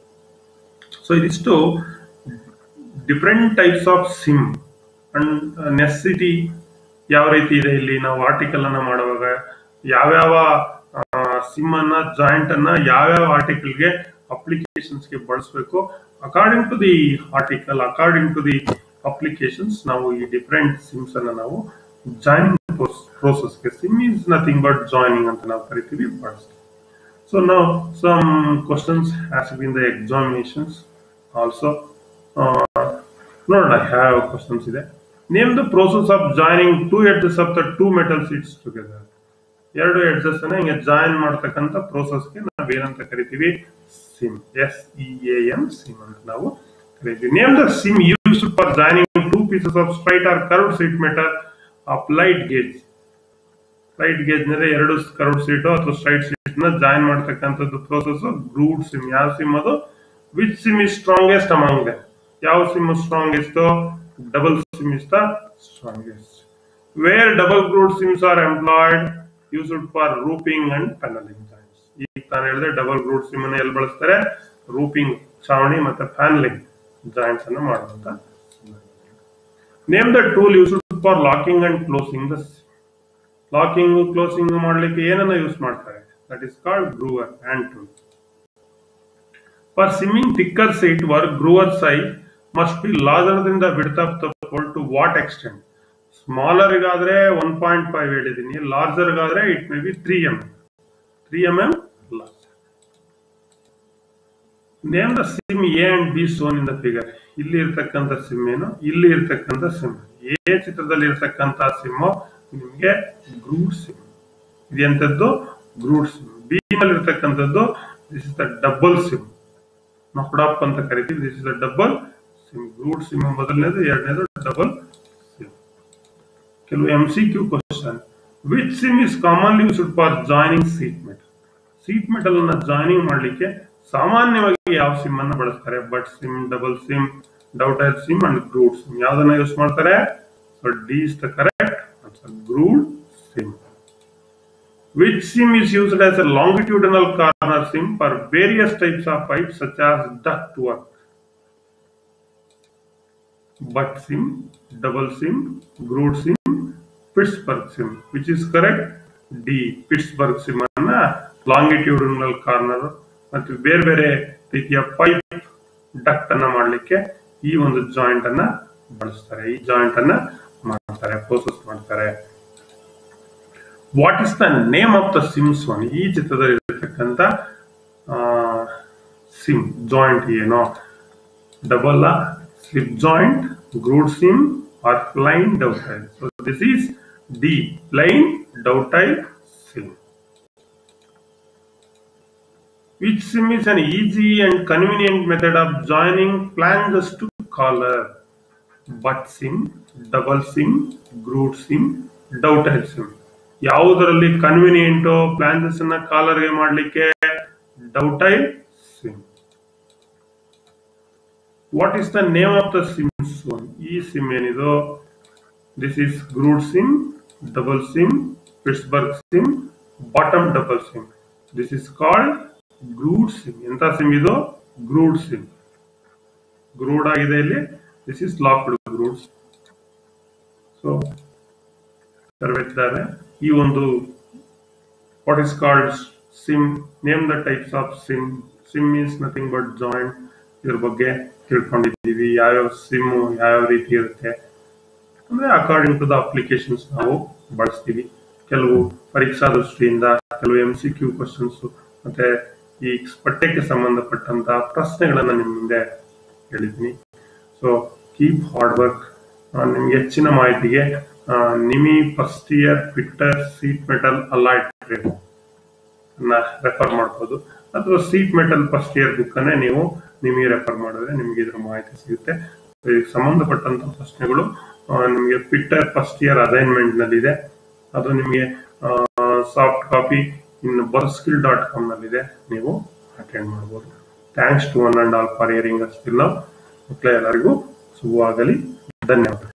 ಸೊ ಇದಿಷ್ಟು different types of seam and necessity ಯಾವ ರೀತಿ ಇದೆ ಇಲ್ಲಿ ನಾವು ಆರ್ಟಿಕಲ್ ಅನ್ನ ಮಾಡುವಾಗ ಯಾವ್ಯಾವ ಸಿಮ್ ಅನ್ನ ಜಾಯಿಂಟ್ ಅನ್ನ ಯಾವ್ಯಾವ ಆರ್ಟಿಕಲ್ಗೆ ಅಪ್ಲಿಕೇಶನ್ಸ್ಗೆ ಬಳಸಬೇಕು according to the article according to the applications ನಾವು ಈ ಡಿಫ್ರೆಂಟ್ ಸಿಮ್ಸ್ ಅನ್ನ ನಾವು ಜಾಯಿನಿಂಗ್ ಪ್ರೋಸೆಸ್ಗೆ seam is nothing but joining ಅಂತ ನಾವು ಕರಿತೀವಿ ಬಳಸ್ತೀವಿ ಸೊ ನಾವು some questions has been the examinations also ನೋಡೋಣ ಯಾವ ಕ್ವಶನ್ಸ್ ಇದೆ name the process of joining two edges of the two metal sheets together ಎರಡು ಎಡ್ಜಸ್ ಅನ್ನ ಹಿಂಗೆ ಜಾಯಿನ್ ಮಾಡ್ತಕ್ಕಂಥ ಪ್ರೋಸೆಸ್ಗೆ ನಾವು ಏನಂತ ಕರಿತೀವಿ seam S E A M sim ಅಂತ ನಾವು ಕರಿತೀವಿ name the seam used for joining two pieces of straight or curve sheet metal of light gauge light gauge ನಲ್ಲಿ ಎರಡು ಕರ್ವ್ ಸೀಟು ಅಥವಾ ಸ್ಟ್ರೈಟ್ ಸೀಟ್ ನ ಜಾಯಿನ್ ಮಾಡ್ತಕ್ಕಂಥದ್ದು ಪ್ರೋಸೆಸ್ ಗ್ರೂಡ್ ಸಿಮ್ ಯಾವ ಸಿಮ್ ಅದು which seam is strongest among them ಯಾವ seam strongest double seam is the strongest where double grooved seams are employed used for roofing and panelling joints ಈಗ ನಾನು ಹೇಳಿದೆ ಡಬಲ್ ಗ್ರೂಡ್ ಸಿಮ್ ಅನ್ನು ಎಲ್ಲಿ ಬಳಸ್ತಾರೆ ರೂಪಿಂಗ್ ಚಾವಣಿ ಮತ್ತೆ ಪ್ಯಾನಲಿಂಗ್ ಜಾಯಿಂಟ್ಸ್ ಅನ್ನು ಮಾಡುವಂತ name the tool used for locking and closing the locking closing ಮಾಡ್ಲಿಕ್ಕೆ ಏನನ್ನ ಯೂಸ್ ಮಾಡ್ತಾರೆ that is called groover hand tool for seaming thicker sheet work groover size must be larger ದಿಂದ width of the pole to what extent smaller ಗಾದ್ರೆ ಒನ್ ಪಾಯಿಂಟ್ ಫೈವ್ ಹೇಳಿದೀನಿ ಲಾರ್ಜರ್ ಗಾದ್ರೆ it may be three M three M M large name the seam A and B shown in the figure ಇಲ್ಲಿ ಇರ್ತಕ್ಕಂಥ ಸಿಮ್ ಏನು ಇಲ್ಲಿ ಇರ್ತಕ್ಕಂಥ ಸಿಮ್ ಎ ಚಿತ್ರದಲ್ಲಿ ಇರ್ತಕ್ಕಂಥ ಸಿಮ್ ನಿಮಗೆ ಗ್ರೂಡ್ ಸಿಮ್ ಇದೆಂತದ್ದು ಗ್ರೂಡ್ ಸಿಮ್ ಬಿ ನಲ್ಲಿ ಇರ್ತಕ್ಕಂಥದ್ದು this is the double seam knocked up ಅಂತ ಕರಿತೀವಿ this is the double seam grooved seam ಮೊದಲನೇದು ಎರಡನೇದು ಡಬಲ್ ಸಿಮ್ ಕೆಲವು M C Q question which seam is commonly used for joining sheet metal sheet metal ಅನ್ನ ಜಾಯಿನಿಂಗ್ ಮಾಡಲಿಕ್ಕೆ ಸಾಮಾನ್ಯವಾಗಿ ಯಾವ ಸಿಮ್ ಅನ್ನ ಬಳಸ್ತಾರೆ butt seam double seam dovetail seam and grooved seam ಯಾವ್ದನ್ನ ಯೂಸ್ ಮಾಡ್ತಾರೆ so D is the correct answer grooved seam Which SIM is used as a longitudinal corner SIM for various types of pipes such as ductwork? Butt SIM, double SIM, groove SIM, Pittsburgh SIM. Which is correct? D. Pittsburgh SIM ಅನ್ನ ಲಾಂಗಿಟ್ಯೂಡಿನಲ್ ಕಾರ್ನರ್ ಮತ್ತು ಬೇರೆ ಬೇರೆ ರೀತಿಯ ಪೈಪ್ ಡಕ್ಟ್ ಅನ್ನ ಮಾಡಲಿಕ್ಕೆ ಈ ಒಂದು ಜಾಯಿಂಟ್ ಅನ್ನ ಬಳಸ್ತಾರೆ ಈ ಜಾಯಿಂಟ್ ಅನ್ನ ಮಾಡ್ತಾರೆ ಪ್ರೋಸೆಸ್ ಮಾಡ್ತಾರೆ what is the name of the seams one ಈ ಚಿತ್ರದಲ್ಲಿ ಇರತಕ್ಕಂಥ ಸಿಮ್ ಜಾಯಿಂಟ್ ಏನೋ double slip joint grooved seam or plain dovetail so this is D plain dovetail seam Which sim is an easy and convenient method of joining flanges to collar? Butt sim, double sim, groove sim, dovetail seam ಯಾವುದರಲ್ಲಿ ಕನ್ವಿನಿಯೆಂಟ್ ಪ್ಲಾನ್ಸಸ್ ಅನ್ನ ಕಾಲರ್ಗೆ ಮಾಡಲಿಕ್ಕೆ dovetail seam what is the name of the seams one ಈ ಸಿಮ್ ಏನಿದು this is grooved seam double seam Pittsburgh seam bottom double seam this is called grooved seam ಎಂತ ಸಿಮ್ ಇದು ಗ್ರೂಡ್ ಸಿಮ್ ಗ್ರೂಡ್ ಆಗಿದೆ ಇಲ್ಲಿ this is locked grooves so ತರಬೇತಿದಾರೆ ಈ ಒಂದು what is called seam name the types of seam seam is nothing but joint ಇದ್ರ ಬಗ್ಗೆ ತಿಳ್ಕೊಂಡಿದ್ದೀವಿ ಯಾವ್ಯಾವ ಸಿಮ್ ಯಾವ್ಯಾವ ರೀತಿ ಇರುತ್ತೆ ಅಂದ್ರೆ ಅಕಾರ್ಡಿಂಗ್ ಟು ದ ಅಪ್ಲಿಕೇಶನ್ಸ್ ನಾವು ಬಳಸ್ತೀವಿ ಕೆಲವು ಪರೀಕ್ಷಾ ದೃಷ್ಟಿಯಿಂದ ಕೆಲವು ಎಂ ಸಿ ಕ್ಯೂ ಕ್ವಶನ್ಸ್ ಮತ್ತೆ ಈ ಪಠ್ಯಕ್ಕೆ ಸಂಬಂಧಪಟ್ಟಂತ ಪ್ರಶ್ನೆಗಳನ್ನ ನಿಮ್ಮ ಮುಂದೆ ಹೇಳಿದ್ದೀನಿ ಸೊ ಕೀಪ್ ಹಾರ್ಡ್ ವರ್ಕ್ ನಿಮ್ಗೆ ಹೆಚ್ಚಿನ ಮಾಹಿತಿಗೆ ಆ, ನಿಮಿ ಫಸ್ಟ್ ಇಯರ್ ಟ್ವಿಟ್ಟರ್ ಸೀಟ್ ಮೆಟಲ್ ಅಲೈಟ್ ರೆಫರ್ ಮಾಡ್ಬೋದು ಅಥವಾ sheet metal first year book ಅನ್ನೇ ನೀವು ನಿಮಗೆ ರೆಫರ್ ಮಾಡಿದ್ರೆ ನಿಮಗೆ ಇದರ ಮಾಹಿತಿ ಸಿಗುತ್ತೆ ಇದಕ್ಕೆ ಸಂಬಂಧಪಟ್ಟಂತ ಪ್ರಶ್ನೆಗಳು ಆ, ನಿಮಗೆ ಟ್ವಿಟ್ಟರ್ ಫಸ್ಟ್ ಇಯರ್ ಅಸೈನ್ಮೆಂಟ್ ನಲ್ಲಿ ಇದೆ ಅದು ನಿಮಗೆ ಸಾಫ್ಟ್ ಕಾಪಿ ಇನ್ ಬರ್ಸ್ಕಿಲ್ ಡಾಟ್ ಕಾಮ್ ನಲ್ಲಿದೆ ನೀವು ಅಟೆಂಡ್ ಮಾಡ್ಬೋದು thanks to one and all for hearing ಅಸ್ಟಿಲ್ ಮಕ್ಕಳ ಎಲ್ಲರಿಗೂ ಶುಭವಾಗಲಿ ಧನ್ಯವಾದ